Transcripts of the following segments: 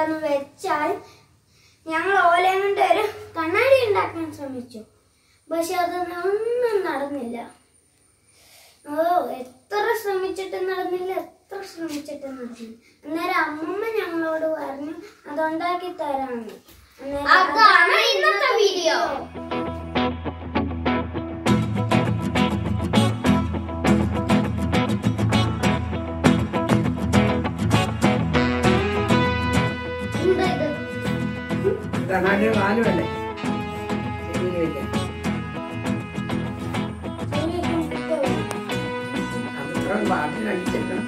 കൊണ്ടുവന്ന് വെച്ചാൽ ഞങ്ങൾ ഓലയും കൊണ്ട് ഒരു കണ്ണാടി ഉണ്ടാക്കാൻ ശ്രമിച്ചു പക്ഷെ അതൊന്നും ഒന്നും നടന്നില്ല ഓ എത്ര ശ്രമിച്ചിട്ട് നടന്നില്ല എത്ര ശ്രമിച്ചിട്ട് നടന്നില്ല അന്നേരം അമ്മമ്മ ഞങ്ങളോട് പറഞ്ഞു അതുണ്ടാക്കി തരാമെന്ന് അന്നേരം അതാണ് ഇന്നത്തെ വീഡിയോ. എന്താ ഇത് കണ്ണാടി നാലുമല്ലേ ചെവിയിൽ വെക്കാൻ അത്ര പാട്ടിൽ അടിച്ചെടുക്കണം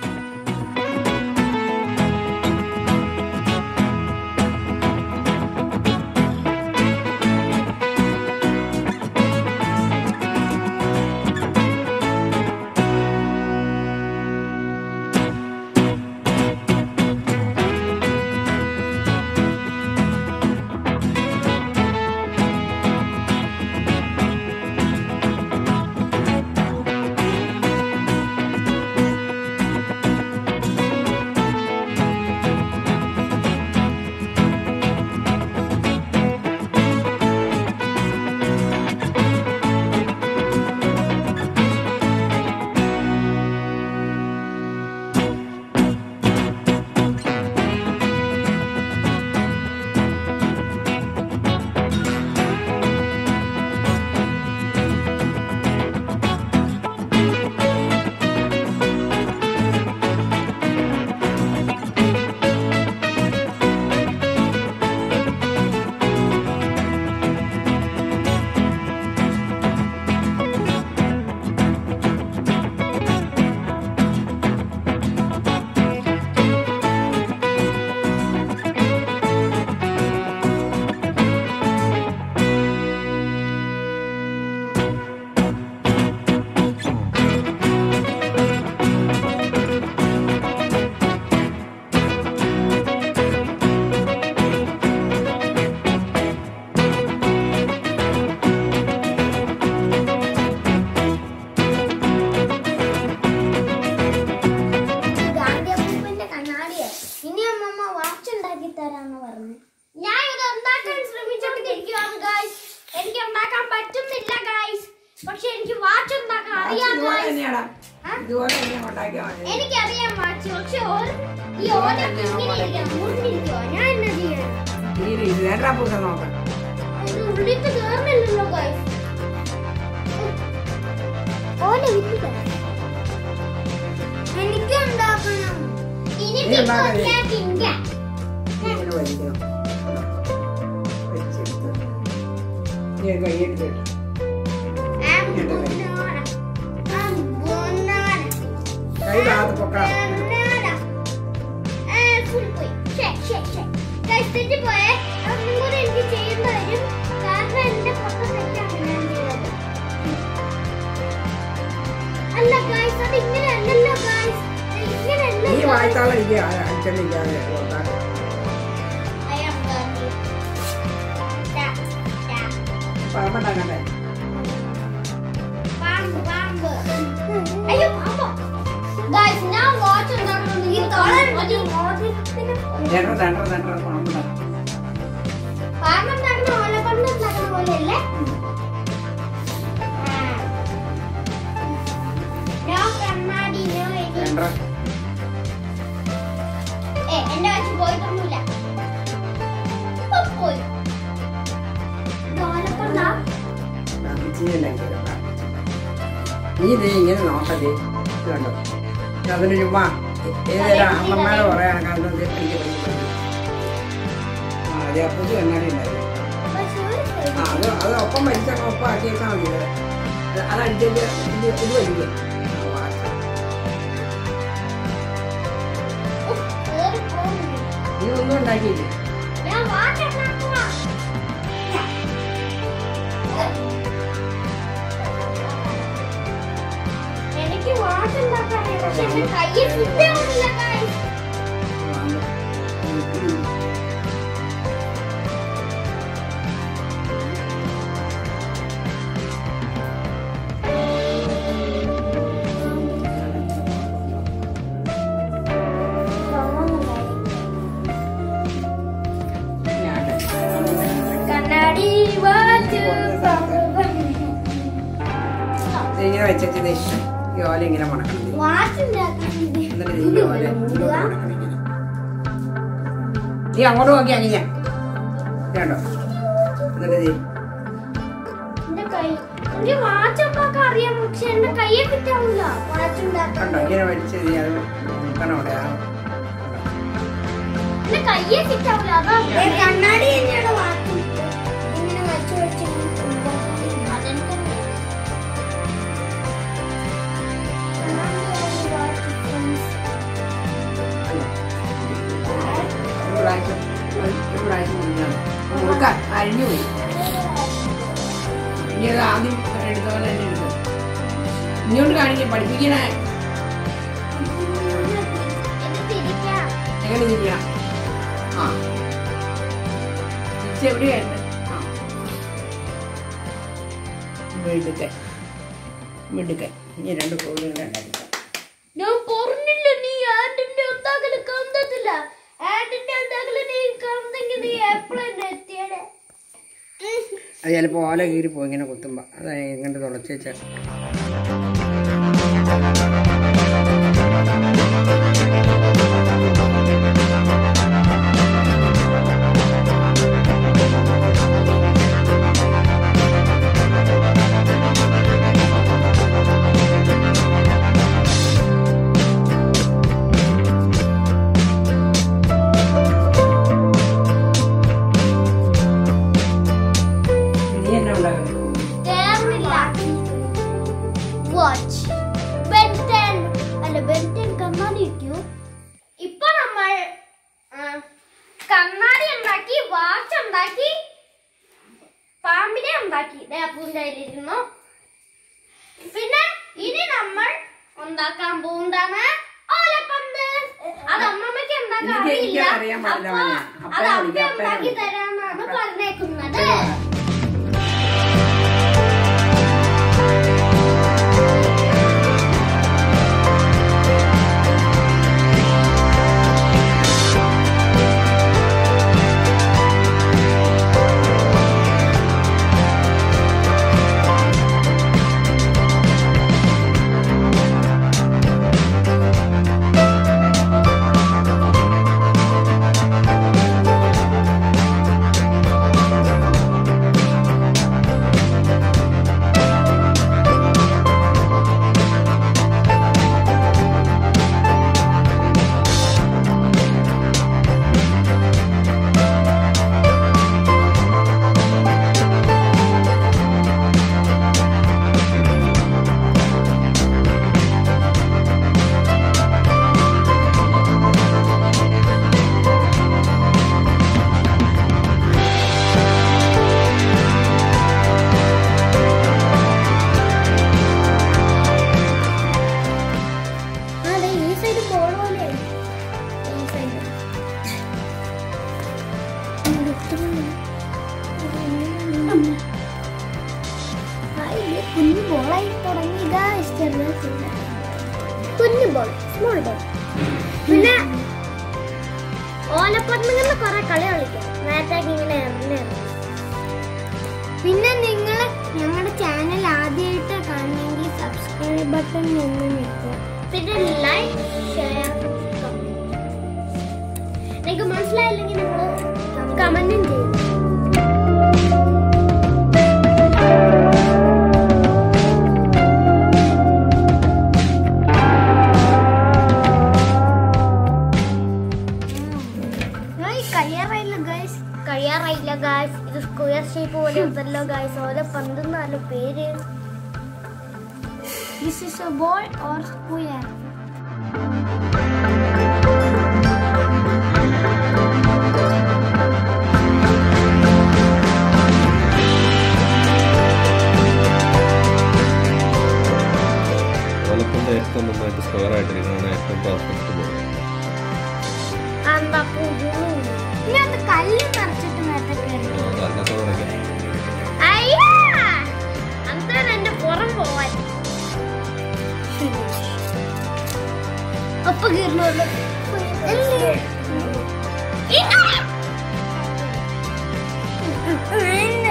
ഗാന്ധി അപ്പൂപ്പന്റെ കണ്ണാടിയാ ഇനി അമ്മമ്മ വാച്ച് ഉണ്ടാക്കി തരാന്ന് പറഞ്ഞു ഞാൻ ഇത് ഉണ്ടാക്കാൻ ശ്രമിച്ചോണ്ടിരിക്കുകയാണ് ഗൈസ് എനിക്ക് ഉണ്ടാക്കാൻ പറ്റുന്നില്ല ഗൈസ് പക്ഷെ എനിക്ക് വാച്ച് ഉണ്ടാക്കാൻ അറിയാം ഇതുപോലെ ഗൈസ് തന്നെയാടാ ഇതുപോലെ തന്നെയാ ഉണ്ടാക്കിയാൽ മതി എനിക്കറിയാം വാച്ച് പക്ഷെ ഓരോ ഈ ഓരോ ഇങ്ങനെ ഇരിക്കണം മുറിഞ്ഞിരിക്കുവാ ഞാൻ എന്നാ ചെയ്യാൻ തീരെ ഇത് വേണ്ടാ പൂസ നോക്കാം ഇത് ഉള്ളിട്ട് കേറുന്നില്ലല്ലോ ഗൈസ് ഓല വിൽക്കുക എനിക്ക് ഉണ്ടാക്കണം ഇനി നീ ഉണ്ടാക്കാൻ പിക്കൊക്കെ തിങ്ക ഇങ്ങനെ വലിക്കണം വലിച്ചെടുത്ത് നീ കൈയിട്ട് കേട്ടു കൈ ഭാഗത്ത് പൊക്കാം ഫുൾ പോയി ശേ ശേ ശേ ഗൈസ് തെറ്റിപ്പോയേ ഒന്നും കൂടെ എനിക്ക് ചെയ്യേണ്ടി വരും കാരണം എന്റെ പക്ക തെറ്റാണ് ഞാൻ ചെയ്തത് അല്ല ഗൈസ് അത് ഇങ്ങനെ അല്ലല്ലോ ഗൈസ് ഇങ്ങനെ നീ അല്ല വായ്ത്താളം ഇരിക്കുക അടിച്ചണ്ടിരിക്കാതെ ഉണ്ടാക്കാം I am Gandhi. Da, da. പഴമുണ്ടാക്കണ്ടേ പാമ്പ് പാമ്പ് അയ്യോ പാമ്പോ ഗൈസ് ഞാൻ വാച്ച് ഉണ്ടാക്കണം ഈ തോളൻ മതി രണ്ടര രണ്ടര രണ്ടര പഴമുണ്ടാക്കാം പാമ്പ് ഉണ്ടാക്കുന്ന ഓലപ്പണ്ട് ഉണ്ടാക്കുന്ന പോലെയല്ലേ നോ കണ്ണാടി നോ എനി രണ്ടര ഏ എന്റെ വാച്ച് പോയിട്ടൊന്നുമില്ല ഇപ്പൊ പോയി ഇത് ഓലപ്പണ്ടാ നീ ഇത് ഇങ്ങനെ നോക്കല്ലേ ഇത് കണ്ടോ ഇത് അതിന് ചുമ്മാ ഏതൊരു അമ്മമാരെ പറയാൻ കണ്ടു ആ അതെ അപ്പൂസ് കണ്ണാടി ഉണ്ടായിരുന്നു ആ അത് അത് ഒപ്പം വലിച്ചങ്ങ് ഒപ്പം ആക്കിയേക്കാൻ മതി അത് അതടിച്ചിട്ട് ഇത് ഇത് വലിക്കും കേറി പോകുന്നു നീ ഒന്നും ഉണ്ടാക്കിയില്ലേ ഞാൻ വാച്ച് ഉണ്ടാക്കുവാ എനിക്ക് വാച്ച് ഉണ്ടാക്കാൻ പക്ഷെ എന്റെ കയ്യിൽ കിട്ടിയാവുന്നില്ല guys. ഡാഡി വാച്ച് ഇങ്ങനെ വെച്ചിട്ട് ഈ ഓല ഇങ്ങനെ മണക്കണം ദേ. വാച്ച് ഉണ്ടാക്കാൻ എന്നിട്ട് ഈ ഓല ഇങ്ങോട്ട് മണക്കണം ഇങ്ങനെ നീ അങ്ങോട്ട് നോക്കി അങ്ങനെ കേട്ടോ എന്നിട്ട് ദേ എന്റെ കൈ എനിക്ക് വാച്ച് ഉണ്ടാക്കാൻ അറിയാം പക്ഷെ എന്റെ കയ്യെ കിട്ടാവില്ല വാച്ച് ഉണ്ടാക്കാൻ കണ്ടോ ഇങ്ങനെ വലിച്ച് നീ അത് നോക്കണം അവിടെ ആ എന്റെ കയ്യെ കിട്ടാവില്ല അതാ കണ്ണാടി തന്നെയാണ് വാച്ച് ഇങ്ങനെ വെച്ച് വെച്ച് അതെനിക്ക് ഒരു പ്രാവശ്യം ഒരു പ്രാവശ്യം കുടിക്കണം കൊടുക്കാം അരിഞ്ഞു പോയി ഇനി അത് ആദ്യം എടുത്ത പോലെ തന്നെ എടുക്കും ഇങ്ങോട്ട് കാണിക്കാൻ പഠിപ്പിക്കണേ ഇത് തിരിക്കാം എങ്ങനെ തിരിയാം ആ തിരിച്ച് എവിടെയുണ്ട് ആ മിടുക്കൻ മിടുക്കൻ ഇനി രണ്ട് കോഴികൾ ഉണ്ടായിരിക്കാം ഞാൻ പറഞ്ഞില്ല നീ ആന്റിന്റെ ഉണ്ടാക്കല് കണ്ടിട്ടില്ല ആന്റിന്റെ ഉണ്ടാക്കല് നീ കണ്ടെങ്കിൽ നീ എപ്പോഴും എത്തിയടെ അത് ചിലപ്പോൾ ഓല കീറി പോകും ഇങ്ങനെ കുത്തുമ്പോൾ അത് എങ്ങനെ തുളച്ച് വെച്ചാൽ നീ എന്നെ ഉണ്ടാക്കുന്നത് തേർന്നില്ല വാച്ച് ബെൻറ്റൻ അല്ല ബെൻറ്റൻ കണ്ണാടി ഇട്ടു ഇപ്പൊ നമ്മൾ ആ, കണ്ണാടി ഉണ്ടാക്കി വാച്ച് ഉണ്ടാക്കി പാമ്പിനെ ഉണ്ടാക്കി ദേ അപ്പൂന്റെ കയ്യിലിരുന്നു പിന്നെ ഇനി നമ്മൾ ഉണ്ടാക്കാൻ പോകുന്നതാണ് ഓലപ്പന്ത് അത് അമ്മമ്മയ്ക്ക് ഉണ്ടാക്കാൻ എനിക്ക് അറിയില്ല എനിക്കത് അറിയാൻ പാടില്ല അപ്പൊ മോനെ. അത് അപ്പനെ അപ്പ വിളിക്കാം, അപ്പനെ ഉണ്ടാക്കി വിളിക്കാം. തരാന്നാണ് പറഞ്ഞേക്കുന്നത് അതെ ഈ സൈഡ് ബോൾ പോലെ ഈ സൈഡ് കുഞ്ഞു ബോളായി തുടങ്ങി കുഞ്ഞു ബോൾ സ്മോൾ ബോൾ പിന്നെ ഓലപ്പന്നുള്ള കുറെ കളി കളിക്കാം നേരത്തേക്ക് ഇങ്ങനെ എറിഞ്ഞ് പിന്നെ നിങ്ങൾ ഞങ്ങളുടെ ചാനൽ ആദ്യമായിട്ട് കാണണമെങ്കിൽ സബ്സ്ക്രൈബ് ബട്ടൺ ഒന്ന് ഞെക്കുക പിന്നെ ലൈക്ക് ഷെയർ നിങ്ങൾക്ക് മനസ്സിലായില്ലെങ്കിൽ നിങ്ങൾ കമന്റും ചെയ്യും കഴിയാറായില്ല ഗൈസ് കഴിയാറായില്ല ഗൈസ് ഇത് സ്ക്വയർ ഷേപ്പ് പോലെ ഉണ്ടല്ലോ ഗൈസ് ഓരോ പന്തെന്നാലും പേര് this is a ball or square ഓലപ്പന്ത് ഏറ്റവും നന്നായിട്ട് സ്ക്വയർ ആയിട്ടിരിക്കുന്നതാണ് ഏറ്റവും പെർഫെക്റ്റ് ബോൾ എന്താ ഇനി അത് കല്ല് നിറച്ചിട്ട് നേരത്തെ കയറി അതിനകത്ത് തുടങ്ങി അയ്യാ അന്നേരം എന്റെ പുറം പോവാൻ അപ്പൊ കീർണുള്ളൂ ഇല്ല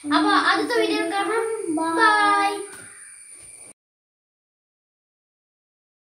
അപ്പൊ അടുത്ത വീഡിയോ കാണാം ബൈ